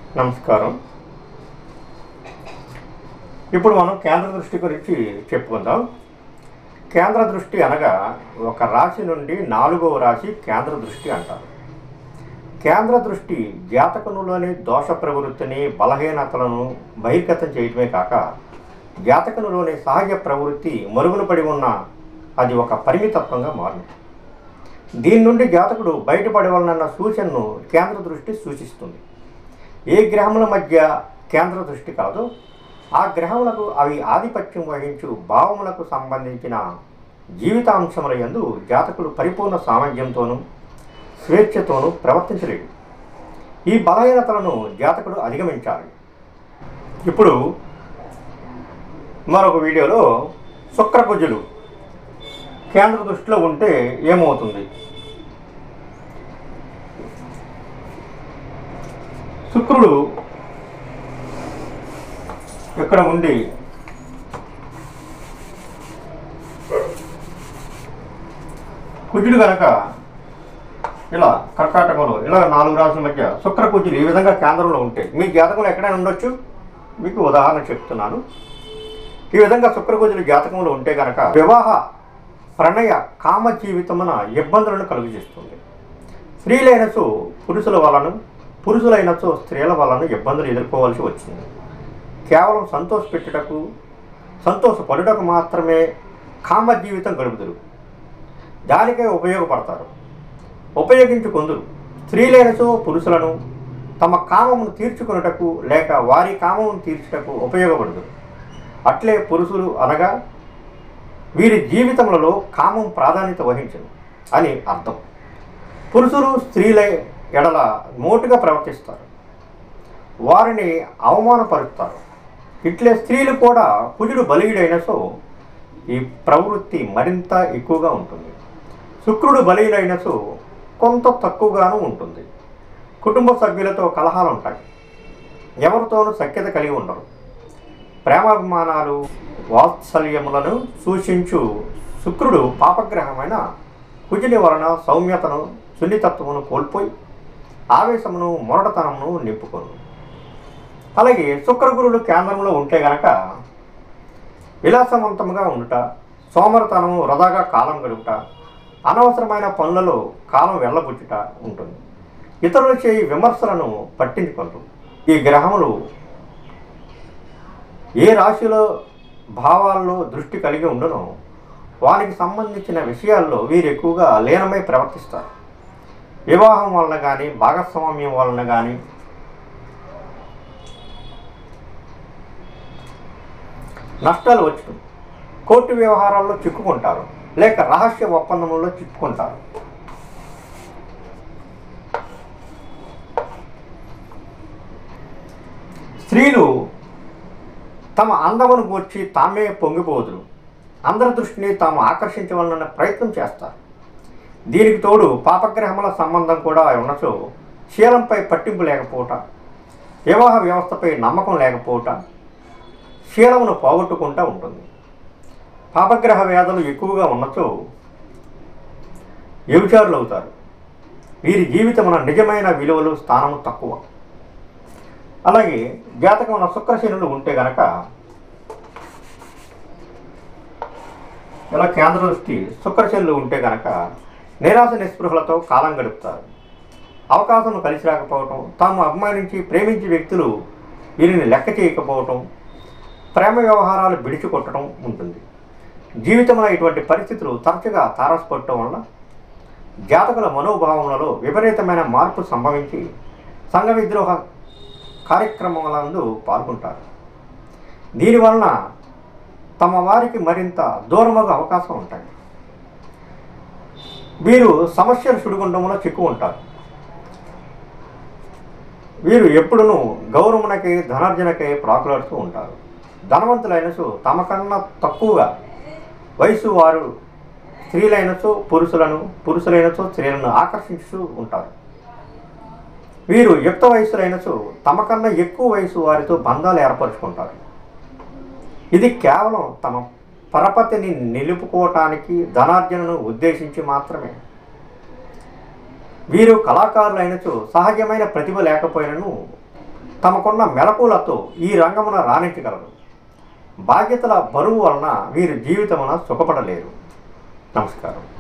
నమస్కారం ఇప్పుడు మనం కేంద్ర దృష్టి గురించి చెప్పుకుందాం కేంద్ర దృష్టి అనగా ఒక రాశి నుండి నాలుగవ రాశి కేంద్ర దృష్టి అంటారు కేంద్ర దృష్టి జాతకనులోని దోష ప్రవృత్తిని బలహీనతలను బహిర్గతం చేయటమే కాక జాతకనులోని సహజ ప్రవృత్తి మరుగున పడి ఉన్న అది ఒక పరిమితత్వంగా మారును దీని నుండి జాతకుడు బయటపడవలనన్న సూచనను కేంద్ర దృష్టి సూచిస్తుంది ఏ గ్రహముల మధ్య కేంద్ర దృష్టి కాదో ఆ గ్రహములకు అవి ఆధిపత్యం వహించు భావములకు సంబంధించిన జీవితాంశముల యందు జాతకుడు పరిపూర్ణ సామర్థ్యంతోనూ స్వేచ్ఛతోనూ ప్రవర్తించలేడు ఈ బలహీనతలను జాతకుడు అధిగమించాలి ఇప్పుడు మరొక వీడియోలో శుక్రకుజులు కేంద్ర దృష్టిలో ఉంటే ఏమవుతుంది శుక్రుడు ఇక్కడ ఉండి కుజుడు గనక ఇలా కర్కాటకంలో ఇలా నాలుగు రాసుల మధ్య శుక్ర కుజులు ఈ విధంగా కేంద్రంలో ఉంటే మీ జాతకంలో ఎక్కడైనా ఉండొచ్చు మీకు ఉదాహరణ చెప్తున్నాను ఈ విధంగా శుక్రకుజులు జాతకంలో ఉంటే గనక వివాహ ప్రణయ కామ జీవితమున ఇబ్బందులను కలుగజేస్తుంది స్త్రీలైనచో పురుషుల వలన పురుషులైనచో స్త్రీల వలన ఇబ్బందులు ఎదుర్కోవాల్సి వచ్చింది కేవలం సంతోషపెట్టుటకు సంతోషపడుటకు మాత్రమే కామ జీవితం గడుపుదురు దానికే ఉపయోగపడతారు ఉపయోగించుకొందురు స్త్రీలైనచో పురుషులను తమ కామమును తీర్చుకొనుటకు లేక వారి కామమును తీర్చుటకు ఉపయోగపడదు అట్లే పురుషులు అనగా వీరి జీవితములలో కామం ప్రాధాన్యత వహించను అని అర్థం పురుషులు స్త్రీల ఎడల మోటుగా ప్రవర్తిస్తారు వారిని అవమానపరుస్తారు ఇట్లే స్త్రీలు కూడా కుజుడు బలీయుడైన సో ఈ ప్రవృత్తి మరింత ఎక్కువగా ఉంటుంది శుక్రుడు బలీయుడైన సో కొంత తక్కువగాను ఉంటుంది కుటుంబ సభ్యులతో కలహాలు ఉంటాయి ఎవరితోనూ సఖ్యత కలిగి ఉండరు ప్రేమాభిమానాలు వాత్సల్యములను సూచించు శుక్రుడు పాపగ్రహమైన కుజుని వలన సౌమ్యతను సున్నితత్వమును కోల్పోయి ఆవేశమును మొరటతనమును నింపుకొను అలాగే శుక్రగురుడు కేంద్రంలో ఉంటే గనక విలాసవంతంగా ఉండుట సోమరతనము వృధాగా కాలం గడుపుట అనవసరమైన పనులలో కాలం వెళ్ళబుచ్చుట ఉంటుంది ఇతరులు చేయి విమర్శలను పట్టించుకుంటూ ఈ గ్రహములు ఏ రాశిలో భావాల్లో దృష్టి కలిగి ఉండనో వారికి సంబంధించిన విషయాల్లో వీరు ఎక్కువగా లీనమై ప్రవర్తిస్తారు వివాహం వలన కానీ భాగస్వామ్యం వలన కానీ నష్టాలు వచ్చడం కోర్టు వ్యవహారాల్లో చిక్కుకుంటారు లేక రహస్య ఒప్పందముల్లో చిక్కుకుంటారు స్త్రీలు తమ అందమును గూర్చి తామే పొంగిపోదురు అందరి దృష్టిని తాము ఆకర్షించవాలన్న ప్రయత్నం చేస్తారు దీనికి తోడు పాపగ్రహముల సంబంధం కూడా ఉండచో శీలంపై పట్టింపు లేకపోవట వివాహ వ్యవస్థపై నమ్మకం లేకపోవట శీలమును పోగొట్టుకుంటూ ఉంటుంది పాపగ్రహ వ్యాధులు ఎక్కువగా ఉన్నచో వ్యభిచారులు అవుతారు వీరి జీవితమున నిజమైన విలువలు స్థానము తక్కువ అలాగే జాతకమున శుక్రశనులు ఉంటే గనక ఇలా కేంద్ర దృష్టి శుక్రశనులు ఉంటే గనక నిరాశ నిస్పృహలతో కాలం గడుపుతారు అవకాశం కలిసి రాకపోవటం తాము అభిమానించి ప్రేమించే వ్యక్తులు వీరిని లెక్క చేయకపోవటం ప్రేమ వ్యవహారాలు బిడిచికొట్టడం ఉంటుంది జీవితంలో ఇటువంటి పరిస్థితులు తరచుగా తారసపడటం వల్ల జాతకుల మనోభావములలో విపరీతమైన మార్పు సంభవించి సంఘ విద్రోహ కార్యక్రమాలందు పాల్గొంటారు దీనివలన తమ వారికి మరింత దూరమగు అవకాశం ఉంటాయి వీరు సమస్యల సుడిగుండంలో చిక్కు ఉంటారు వీరు ఎప్పుడునూ గౌరవమునకై ధనార్జనకై ప్రాకులాడుతూ ఉంటారు ధనవంతులైనసు తమకన్నా తక్కువగా వయసు వారు స్త్రీలైనచో పురుషులను పురుషులైనచో స్త్రీలను ఆకర్షిస్తూ ఉంటారు వీరు యుక్త వయసులైనచో తమకన్నా ఎక్కువ వయసు వారితో బంధాలు ఏర్పరచుకుంటారు ఇది కేవలం తమ పరపతిని నిలుపుకోవటానికి ధనార్జనను ఉద్దేశించి మాత్రమే వీరు కళాకారులైనచో సహజమైన ప్రతిభ లేకపోయినను తమకున్న మెలకులతో ఈ రంగమున రాణించగలరు బాధ్యతల బరువు వలన వీరు జీవితమున సుఖపడలేరు నమస్కారం